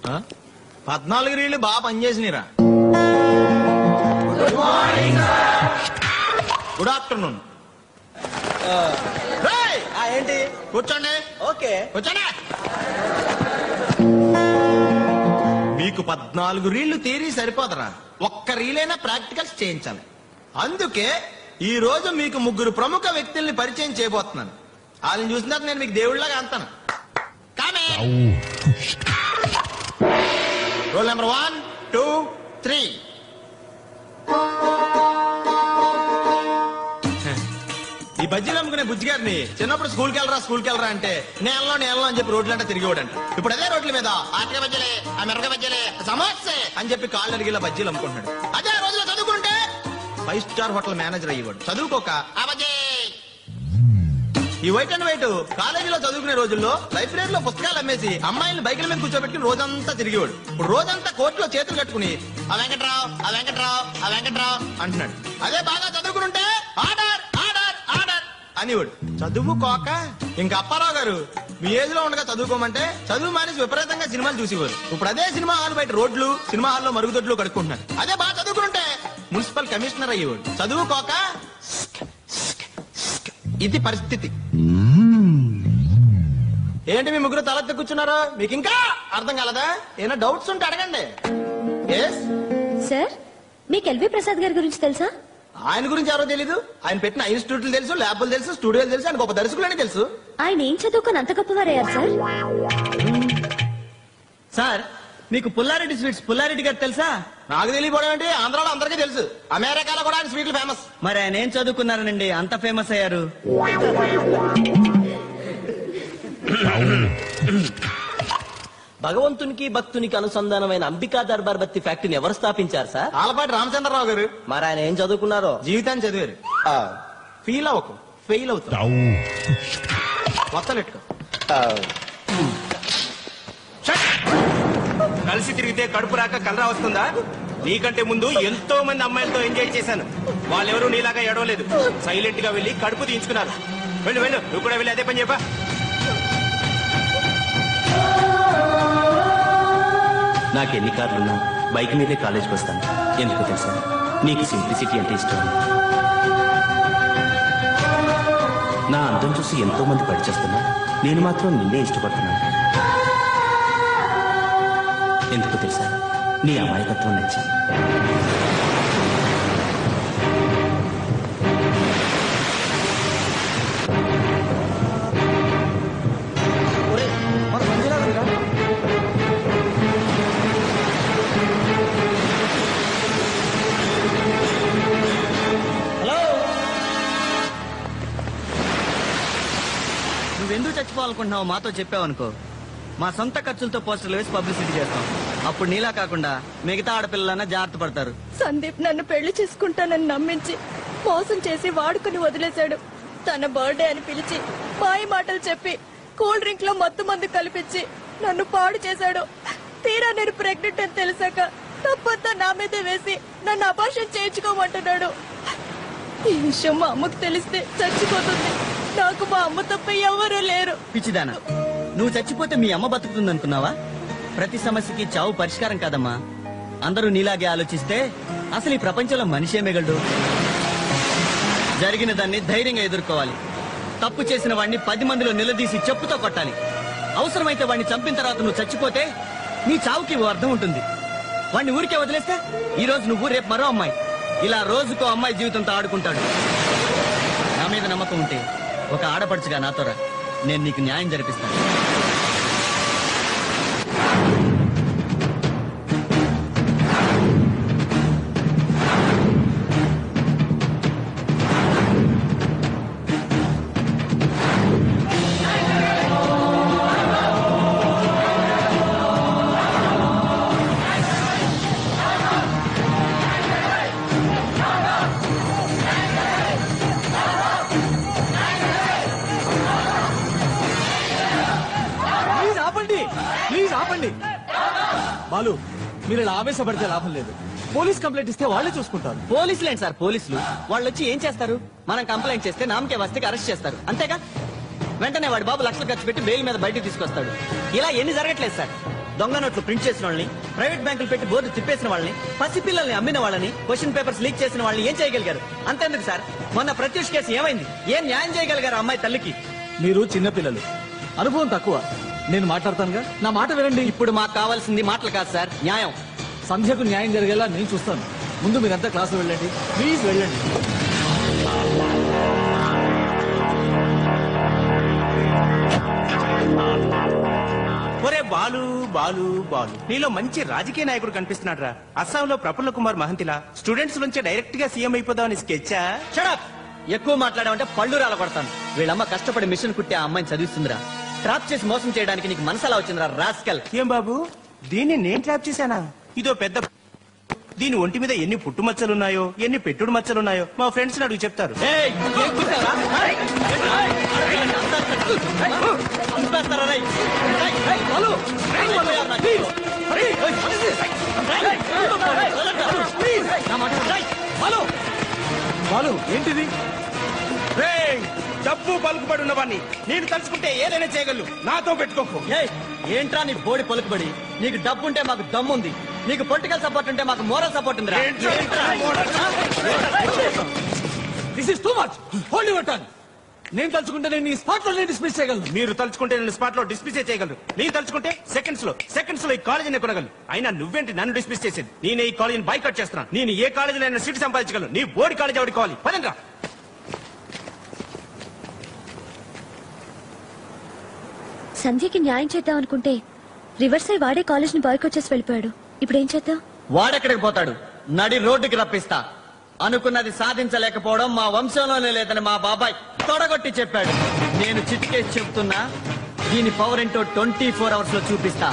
ఆ? పద్నాలుగు రీళ్లు బాగా పనిచేసినరా గుడ్ ఆఫ్టర్నూన్ రేయ్! ఏంటి కూర్చోండి ఓకే కూర్చోండి మీకు పద్నాలుగు రీళ్లు తీరి సరిపోదరా ఒక్క రీలైనా ప్రాక్టికల్స్ చేయించాలి అందుకే ఈ రోజు మీకు ముగ్గురు ప్రముఖ వ్యక్తుల్ని పరిచయం చేయబోతున్నాను వాళ్ళని చూసిన తర్వాత నేను మీకు దేవుళ్ళగా అంతాను కామే roll number one two three ఈ బజ్జీలు అమ్ముకునే బుజ్జి గారిని చిన్నప్పుడు స్కూల్కి వెళ్ళరా స్కూల్కి వెళ్ళరా అంటే నేలలో నేలలో అని చెప్పి రోడ్లంటే తిరిగేవాడంట ఇప్పుడు అదే రోడ్ల మీద ఆటక బజ్జలే ఆ మిరక బజ్జలే సమోసే అని చెప్పి కాళ్ళు అడిగేలా బజ్జీలు అమ్ముకుంటున్నాడు అదే ఆ రోజులో చదువుకుంటే ఫైవ్ స్టార్ హోటల్ మేనేజర్ అయ్యేవాడు చదువుకోక ఆ బజ్జీ ఈ వైట్ అండ్ వైట్ కాలేజీలో చదువుకునే రోజుల్లో లైబ్రరీలో పుస్తకాలు అమ్మేసి అమ్మాయిని బైకుల మీద కూర్చోబెట్టుకుని రోజంతా తిరిగేవాడు ఇప్పుడు రోజంతా కోర్టులో చేతులు కట్టుకుని ఆ వెంకట్రావు ఆ వెంకట్రావు ఆ వెంకట్రావు అంటున్నాడు అదే బాగా చదువుకుంటే ఆర్డర్ ఆర్డర్ ఆర్డర్ అనేవాడు చదువుకోక ఇంకా అప్పారావు గారు మీ ఏజ్ లో ఉండగా చదువుకోమంటే చదువు మానేసి విపరీతంగా సినిమాలు చూసేవారు ఇప్పుడు అదే సినిమా హాల్ బయట రోడ్లు సినిమా హాల్లో మరుగుదొడ్లు కడుక్కుంటున్నారు అదే బాగా చదువుకుంటే మున్సిపల్ కమిషనర్ అయ్యేవాడు చదువుకోక ఇది పరిస్థితి ఏంటి మీ ముగ్గురు తలెత్తి కూర్చున్నారు మీకు ఇంకా అర్థం కాలదా ఏమైనా డౌట్స్ ఉంటే అడగండి ఎస్ సార్ మీకు ఎల్వి ప్రసాద్ గారి గురించి తెలుసా ఆయన గురించి ఎవరో తెలీదు ఆయన పెట్టిన ఇన్స్టిట్యూట్లు తెలుసు ల్యాబ్లు తెలుసు స్టూడియోలు తెలుసు ఆయన గొప్ప దర్శకులని తెలుసు ఆయన ఏం చదువుకొని అంత గొప్పవారయ్యారు సార్ సార్ మీకు పుల్లారెడ్డి స్వీట్స్ పుల్లారెడ్డి గారు తెలుసా నాకు తెలియకపోవడం ఏంటి ఆంధ్రాలో అందరికీ తెలుసు అమెరికాలో కూడా ఆయన స్వీట్లు ఫేమస్ మరి ఆయన ఏం చదువుకున్నారనండి అంత ఫేమస్ అయ్యారు భగవంతునికి భక్తునికి అనుసంధానమైన అంబికా దర్బార్ బత్తి ఫ్యాక్టరీని ఎవరు స్థాపించారు సార్ ఆలపాటి రామచంద్రరావు గారు మరి ఆయన ఏం చదువుకున్నారో జీవితాన్ని చదివారు ఫీల్ అవ్వకు ఫెయిల్ అవుతావు మొత్తలెట్టుకో కలిసి తిరిగితే కడుపు రాక కలరా వస్తుందా నీకంటే ముందు ఎంతో మంది అమ్మాయిలతో ఎంజాయ్ చేశాను వాళ్ళెవరూ నీలాగా ఎడవలేదు సైలెంట్ గా వెళ్ళి కడుపు తీయించుకున్నారు వెళ్ళు వెళ్ళు నువ్వు కూడా వెళ్ళి అదే పని చెప్పా నాకు ఎన్ని కార్లున్నా బైక్ మీదే కాలేజ్కి వస్తాను ఎందుకు తెలుసా నీకు సింప్లిసిటీ అంటే ఇష్టం నా అందం చూసి ఎంతో మంది పడిచేస్తున్నా నేను మాత్రం నిన్నే ఇష్టపడుతున్నాను ఎందుకు తెలుసా నీ అమాయకత్వం నచ్చింది హలో నువ్వెందుకు చచ్చిపోవాలనుకుంటున్నావు మాతో చెప్పావు అనుకో మా సొంత ఖర్చులతో పోస్టర్లు వేసి పబ్లిసిటీ చేస్తాం అప్పుడు నీలా కాకుండా మిగతా ఆడపిల్లలన్నా జాగ్రత్త పడతారు సందీప్ నన్ను పెళ్లి చేసుకుంటానని నమ్మించి మోసం చేసి వాడుకుని వదిలేశాడు తన బర్త్డే అని పిలిచి మాయ మాటలు చెప్పి కూల్ డ్రింక్ లో మత్తు మందు కల్పించి నన్ను పాడు చేశాడు తీరా నేను ప్రెగ్నెంట్ అని తెలిసాక తప్పంతా నా మీదే వేసి నన్ను అపార్షన్ చేయించుకోమంటున్నాడు ఈ విషయం మా అమ్మకు తెలిస్తే చచ్చిపోతుంది నాకు మా అమ్మ తప్ప ఎవరూ లేరు పిచ్చిదానా నువ్వు చచ్చిపోతే మీ అమ్మ బతుకుతుంది అనుకున్నావా ప్రతి సమస్యకి చావు పరిష్కారం కాదమ్మా అందరూ నీలాగే ఆలోచిస్తే అసలు ఈ ప్రపంచంలో మనిషే మిగలడు జరిగిన దాన్ని ధైర్యంగా ఎదుర్కోవాలి తప్పు చేసిన వాడిని పది మందిలో నిలదీసి చెప్పుతో కొట్టాలి అవసరమైతే వాడిని చంపిన తర్వాత నువ్వు చచ్చిపోతే నీ చావుకి ఓ అర్థం ఉంటుంది వాడిని ఊరికే వదిలేస్తే ఈ రోజు నువ్వు రేపు మరో అమ్మాయి ఇలా రోజుకో అమ్మాయి జీవితంతో ఆడుకుంటాడు నా మీద నమ్మకం ఉంటే ఒక ఆడపడుచుగా నాతో రా నేను నీకు న్యాయం జరిపిస్తాను ప్లీజ్ ఆపండి ప్లీజ్ ఆపండి బాలు మీరు ఇలా ఆవేశపడితే లాభం లేదు పోలీస్ కంప్లైంట్ ఇస్తే వాళ్ళే చూసుకుంటారు పోలీసులు ఏంటి సార్ పోలీసులు వాళ్ళు వచ్చి ఏం చేస్తారు మనం కంప్లైంట్ చేస్తే నామకే వస్తే అరెస్ట్ చేస్తారు అంతేగా వెంటనే వాడి బాబు లక్షలు ఖర్చు పెట్టి బెయిల్ మీద బయటకు తీసుకొస్తాడు ఇలా ఎన్ని జరగట్లేదు సార్ దొంగ నోట్లు ప్రింట్ చేసిన వాళ్ళని ప్రైవేట్ బ్యాంకులు పెట్టి బోర్డు తిప్పేసిన వాళ్ళని పసిపిల్లల్ని అమ్మిన వాళ్ళని క్వశ్చన్ పేపర్స్ లీక్ చేసిన వాళ్ళని ఏం చేయగలిగారు అంతేందుకు సార్ మొన్న ప్రత్యూష్ కేసు ఏమైంది ఏం న్యాయం చేయగలిగారు ఆ అమ్మాయి తల్లికి మీరు చిన్నపిల్లలు అనుభవం తక్కువ నేను మాట్లాడతానుగా నా మాట వినండి ఇప్పుడు మాకు కావాల్సింది మాటలు కాదు సార్ న్యాయం సంధ్యకు న్యాయం జరిగేలా నేను చూస్తాను ముందు మీరంతా క్లాసు వెళ్ళండి ప్లీజ్ వెళ్ళండి ఒరే బాలు బాలు బాలు నీలో మంచి రాజకీయ నాయకుడు కనిపిస్తున్నాడు రా అస్సాంలో ప్రఫుల్ల కుమార్ మహంతిలా స్టూడెంట్స్ నుంచే డైరెక్ట్ గా సీఎం అయిపోదామని స్కెచ్చా షడప్ ఎక్కువ మాట్లాడామంటే పళ్ళు రాల కొడతాను వీళ్ళమ్మ కష్టపడి మిషన్ కుట్టి ఆ అమ్మాయిని చదివిస్తుందిరా ట్రాప్ చేసి మోసం చేయడానికి నీకు మనసలా వచ్చిందిరా రాస్కల్ ఏం బాబు దీన్ని నేను ట్రాప్ చేశానా ఇదో పెద్ద దీని ఒంటి మీద ఎన్ని పుట్టు మచ్చలున్నాయో ఎన్ని పెట్టుడు మచ్చలున్నాయో మా ఫ్రెండ్స్ అడుగు చెప్తారు ఏయ్, ఏం కూర్చోరా? ఏయ్, ఏయ్, అంతా కట్టు. చంపేస్తారా రేయ్? రేయ్, రేయ్, బాలు. రేయ్, బాలు, యా, నా జీవ. రేయ్, రేయ్, రేయ్, రేయ్, ప్లీజ్, నా మాట విను. రేయ్, బాలు. బాలు ఏంటిది రేయ్, డబ్బు పలుకుబడి ఉన్నవాడిని నేను తలుచుకుంటే ఏదైనా చేయగలను నాతో పెట్టుకోకు ఏయ్, ఏంట్రా నీ బోడి పలుకుబడి నీకు డబ్బు ఉంటే మాకు దమ్ముంది నీకు పొలిటికల్ సపోర్ట్ ఉంటే మాకు మోరల్ సపోర్ట్ ఉందిరా ఏంట్రా? ఏంట్రా? This is too much hold your tongue నేను తలుచుకుంటే నేను ఈ స్పాట్ లో డిస్మిస్ చేయగలను మీరు తలుచుకుంటే నేను స్పాట్ లో డిస్మిస్ చేయగలరు నేను తలుచుకుంటే సెకండ్స్ లో సెకండ్స్ లో ఈ కాలేజీని కొనగలను అయినా నువ్వేంటి నన్ను డిస్మిస్ చేసేది నేను ఈ కాలేజీని బైకట్ చేస్తున్నాను నేను ఏ కాలేజీలో అయినా సీట్ సంపాదించగలను నీ బోర్డు కాలేజీ ఎవరికి కావాలి పదండ్రా సంధ్యకి న్యాయం చేద్దాం అనుకుంటే రివర్స్ అయి వాడే కాలేజ్ ని బాయ్కొట్ చేసి వెళ్ళిపోయాడు ఇప్పుడు ఏం చేద్దాం వాడెక్కడికి పోతాడు నడి రోడ్డుకి రప్పిస్తా అనుకున్నది సాధించలేకపోవడం మా వంశంలోనే లేదని మా బాబాయ్ తొడగొట్టి చెప్పాడు నేను చిటికేసి చెప్తున్నా దీని పవర్ ఏంటో ట్వంటీ ఫోర్ అవర్స్ లో చూపిస్తా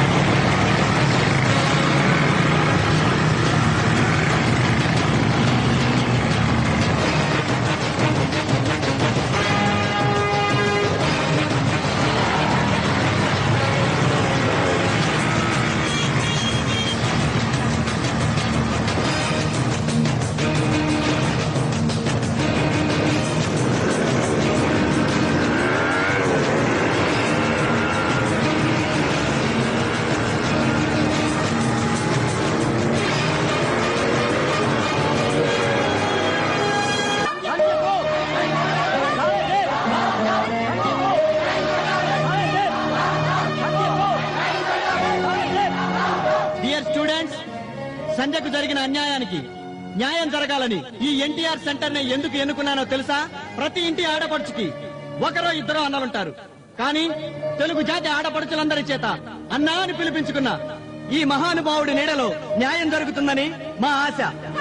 డియర్ స్టూడెంట్స్ సంధ్యకు జరిగిన అన్యాయానికి న్యాయం జరగాలని ఈ ఎన్టీఆర్ సెంటర్ ని ఎందుకు ఎన్నుకున్నానో తెలుసా ప్రతి ఇంటి ఆడపడుచుకి ఒకరో ఇద్దరో అన్నలుంటారు కానీ తెలుగు జాతి ఆడపడుచులందరి చేత అన్నా అని పిలిపించుకున్న ఈ మహానుభావుడి నీడలో న్యాయం జరుగుతుందని మా ఆశ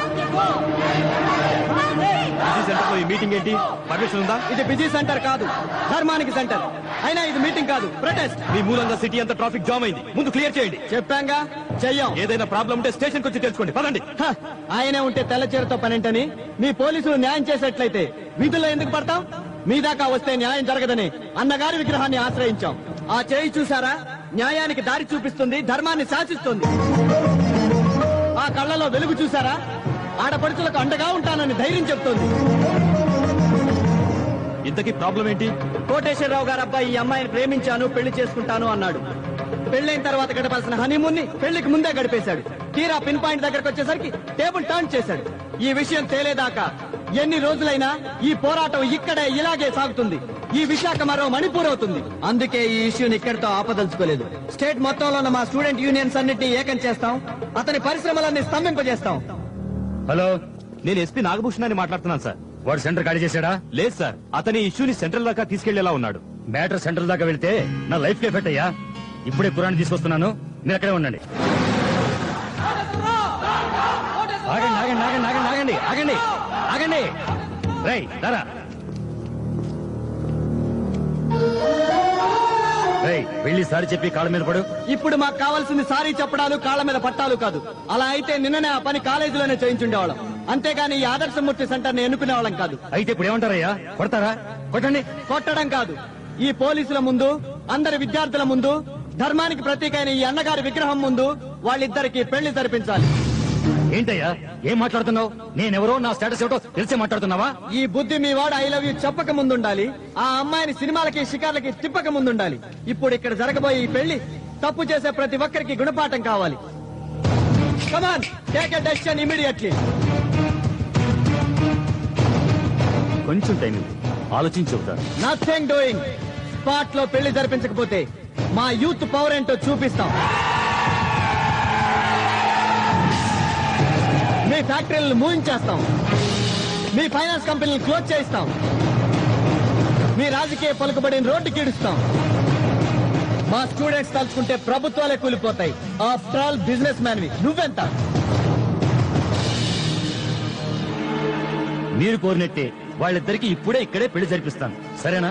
సెంటర్ లో ఈ మీటింగ్ ఏంటి పర్మిషన్ ఉందా ఇది బిజీ సెంటర్ కాదు ధర్మానికి సెంటర్ అయినా ఇది మీటింగ్ కాదు ప్రొటెస్ట్ మీ మూలంగా సిటీ అంతా ట్రాఫిక్ జామ్ అయింది ముందు క్లియర్ చేయండి చెప్పాంగా చెయ్యం ఏదైనా ప్రాబ్లం ఉంటే స్టేషన్ వచ్చి తెలుసుకోండి పదండి హ, ఆయనే ఉంటే తెల్ల చీరతో పనేంటని మీ పోలీసులు న్యాయం చేసేట్లయితే వీధుల్లో ఎందుకు పడతాం మీ దాకా వస్తే న్యాయం జరగదని అన్నగారి విగ్రహాన్ని ఆశ్రయించాం ఆ చేయి చూసారా న్యాయానికి దారి చూపిస్తుంది ధర్మాన్ని శాసిస్తుంది ఆ కళ్ళలో వెలుగు చూసారా ఆడపడుచులకు అండగా ఉంటానని ధైర్యం చెప్తోంది ఇంతకీ ప్రాబ్లం ఏంటి కోటేశ్వరరావు గారు అబ్బాయి ఈ అమ్మాయిని ప్రేమించాను పెళ్లి చేసుకుంటాను అన్నాడు పెళ్లైన తర్వాత గడపాల్సిన హనీమూన్ ని పెళ్లికి ముందే గడిపేశాడు తీరా పిన్ పాయింట్ దగ్గరకు వచ్చేసరికి టేబుల్ టర్న్ చేశాడు ఈ విషయం తేలేదాకా ఎన్ని రోజులైనా ఈ పోరాటం ఇక్కడే ఇలాగే సాగుతుంది ఈ విశాఖ మరో మణిపూర్ అవుతుంది అందుకే ఈ ఇష్యూని ఇక్కడితో ఆపదలుచుకోలేదు స్టేట్ మొత్తంలో ఉన్న మా స్టూడెంట్ యూనియన్స్ అన్నిటిని ఏకం చేస్తాం అతని పరిశ్రమలన్నీ స్తంభింపజేస్తాం హలో నేను ఎస్పీ నాగభూషణ్ అని మాట్లాడుతున్నాను సార్ వాడు సెంటర్ ఖాళీ చేశాడా లేదు సార్ అతని ఇష్యూని సెంట్రల్ దాకా తీసుకెళ్లేలా ఉన్నాడు మ్యాటర్ సెంటర్ దాకా వెళ్తే నా లైఫ్ కి ఎఫెక్ట్ అయ్యా ఇప్పుడే కురాన్ని తీసుకొస్తున్నాను మీరు అక్కడే ఉండండి ఆగండి ఆగండి ఆగండి ఆగండి ఆగండి ఆగండి ఆగండి రై దారా రై వెళ్ళి సారి చెప్పి కాళ్ళ మీద పడు ఇప్పుడు మాకు కావాల్సింది సారీ చెప్పడాలు కాళ్ళ మీద పట్టాలు కాదు అలా అయితే నిన్ననే ఆ పని కాలేజీలోనే చేయించుండేవాళ్ళం అంతేగాని ఈ ఆదర్శమూర్తి సెంటర్ ని ఎన్నుకునే వాళ్ళం కాదు అయితే ఇప్పుడు ఏమంటారయ్యా కొడతారా కొట్టండి కొట్టడం కాదు ఈ పోలీసుల ముందు అందరి విద్యార్థుల ముందు ధర్మానికి ప్రతీక అయిన ఈ అన్నగారి విగ్రహం ముందు వాళ్ళిద్దరికి పెళ్లి జరిపించాలి ఏంటయ్యా ఏం మాట్లాడుతున్నావు నేనెవరో నా స్టేటస్ ఏమిటో తెలిసే మాట్లాడుతున్నావా ఈ బుద్ధి మీ వాడు ఐ లవ్ యూ చెప్పక ముందుండాలి ఆ అమ్మాయిని సినిమాలకి షికార్లకి తిప్పక ముందుండాలి ఇప్పుడు ఇక్కడ జరగబోయే ఈ పెళ్లి తప్పు చేసే ప్రతి ఒక్కరికి గుణపాఠం కావాలి come on take a decision immediately కొంచెం టైం ఇవ్వు. ఆలోచించి చెబుతాను నథింగ్ డూయింగ్ స్పాట్ లో పెళ్లి జరిపించకపోతే మా యూత్ పవర్ ఏంటో చూపిస్తాం మీ ఫ్యాక్టరీలను మూయించేస్తాం మీ ఫైనాన్స్ కంపెనీలను క్లోజ్ చేయిస్తాం మీ రాజకీయ పలుకుబడిని రోడ్డుకి ఈడుస్తాం మా స్టూడెంట్స్ తలుచుకుంటే ప్రభుత్వాలే కూలిపోతాయి ఆఫ్టర్ ఆల్ బిజినెస్ మ్యాన్వి నువ్వెంత మీరు కోరినట్టే వాళ్ళిద్దరికి ఇప్పుడే ఇక్కడే పెళ్లి జరిపిస్తాను సరేనా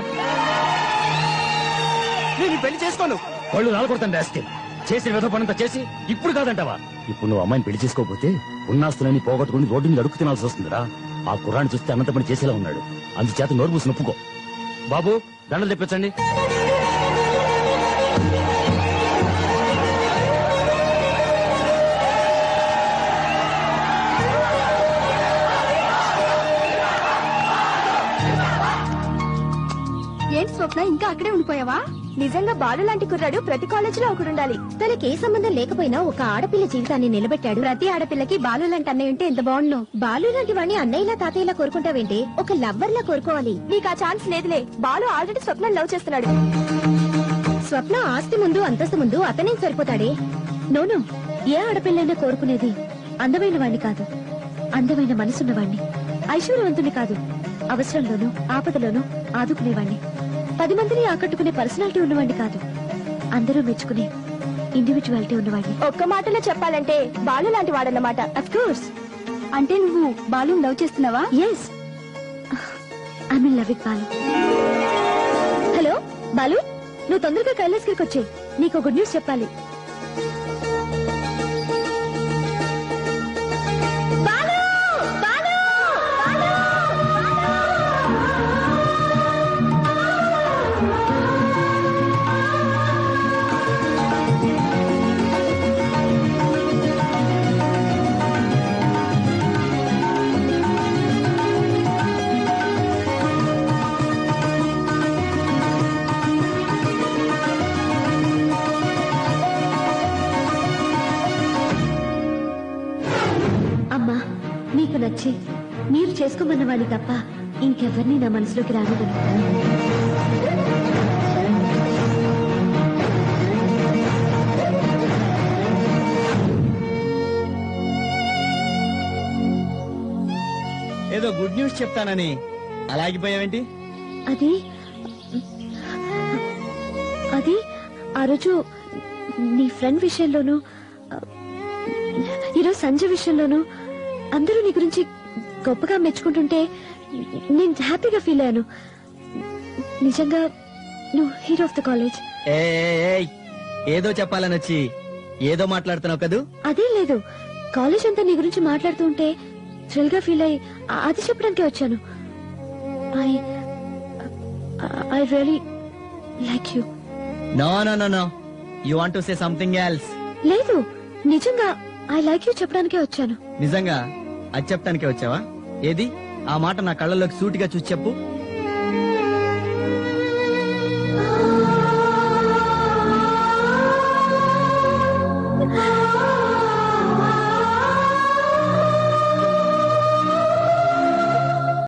నేను ఈ పెళ్లి చేసుకోను వాళ్ళు రాలకొడతాను రాస్తే చేసిన విధ పనంతా చేసి ఇప్పుడు కాదంటావా ఇప్పుడు నువ్వు అమ్మాయిని పెళ్లి చేసుకోకపోతే ఉన్నాస్తులని పోగొట్టుకుని రోడ్డు మీద అడుగు తినాల్సి వస్తుందిరా ఆ కుర్రాన్ని చూస్తే అనంత పని చేసేలా ఉన్నాడు అందుచేత నోరు మూసి నొప్పుకో బాబు దండలు తెప్పించండి ఏంటి స్వప్న ఇంకా అక్కడే ఉండిపోయావా నిజంగా బాలు లాంటి కుర్రాడు ప్రతి కాలేజీలో ఒకడు ఉండాలి తనకి ఏ సంబంధం లేకపోయినా ఒక ఆడపిల్ల జీవితాన్ని నిలబెట్టాడు ప్రతి ఆడపిల్లకి బాలు లాంటి అన్నయ్య ఉంటే ఎంత బాగుండు బాలు లాంటి వాడిని అన్నయ్యలా తాతయ్యలా కోరుకుంటావేంటి ఒక లవ్వర్ లా కోరుకోవాలి నీకు ఆ ఛాన్స్ లేదులే బాలు ఆల్రెడీ స్వప్న లవ్ చేస్తున్నాడు స్వప్న ఆస్తి ముందు అంతస్తు ముందు అతనే సరిపోతాడే నోను ఏ ఆడపిల్లైనా కోరుకునేది అందమైన వాణ్ణి కాదు అందమైన మనసున్నవాణ్ణి ఐశ్వర్యవంతుని కాదు అవసరంలోనూ ఆపదలోనూ ఆదుకునేవాణ్ణి పది మందిని ఆకట్టుకునే పర్సనాలిటీ ఉన్నవాణ్ణి కాదు అందరూ మెచ్చుకునే ఇండివిజువాలిటీ ఉన్నవాణ్ణి ఒక్క మాటలో చెప్పాలంటే బాలు లాంటి వాడన్నమాట అఫ్ కోర్స్ అంటే నువ్వు బాలు లవ్ చేస్తున్నావా yes I mean love it Balu hello Balu నువ్వు తొందరగా కైలాస్గిరికి వచ్చే నీకు గుడ్ న్యూస్ చెప్పాలి బాలు! బాలు! అమ్మా మీకు నచ్చి మీరు చేసుకోమన్న వాడిని తప్ప ఇంకెవరిని నా మనసులోకి రానివ్వను ఏదో గుడ్ న్యూస్ చెప్తానని అలాగిపోయావేంటి అది అది ఆ రోజు నీ ఫ్రెండ్ విషయంలోనూ ఆ, ఈరోజు సంజయ్ విషయంలోనూ అందరూ నీ గురించి గొప్పగా మెచ్చుకుంటుంటే నేను హ్యాపీగా ఫీల్ అయ్యాను నిజంగా నువ్వు హీరో ఆఫ్ ద కాలేజ్ ఏయ్, ఏదో చెప్పాలని వచ్చి ఏదో మాట్లాడుతున్నావు కదూ అదేం లేదు కాలేజ్ అంతా నీ గురించి మాట్లాడుతూ ఉంటే థ్రిల్ గా ఫీల్ అయ్యి ఆ- అది చెప్పడానికే వచ్చాను I I really like you no no no no you want to say something else లేదు నిజంగా ఐ లైక్ యూ చెప్పడానికే వచ్చాను నిజంగా అది చెప్పడానికే వచ్చావా ఏది ఆ మాట నా కళ్ళలోకి సూటిగా చూసి చెప్పు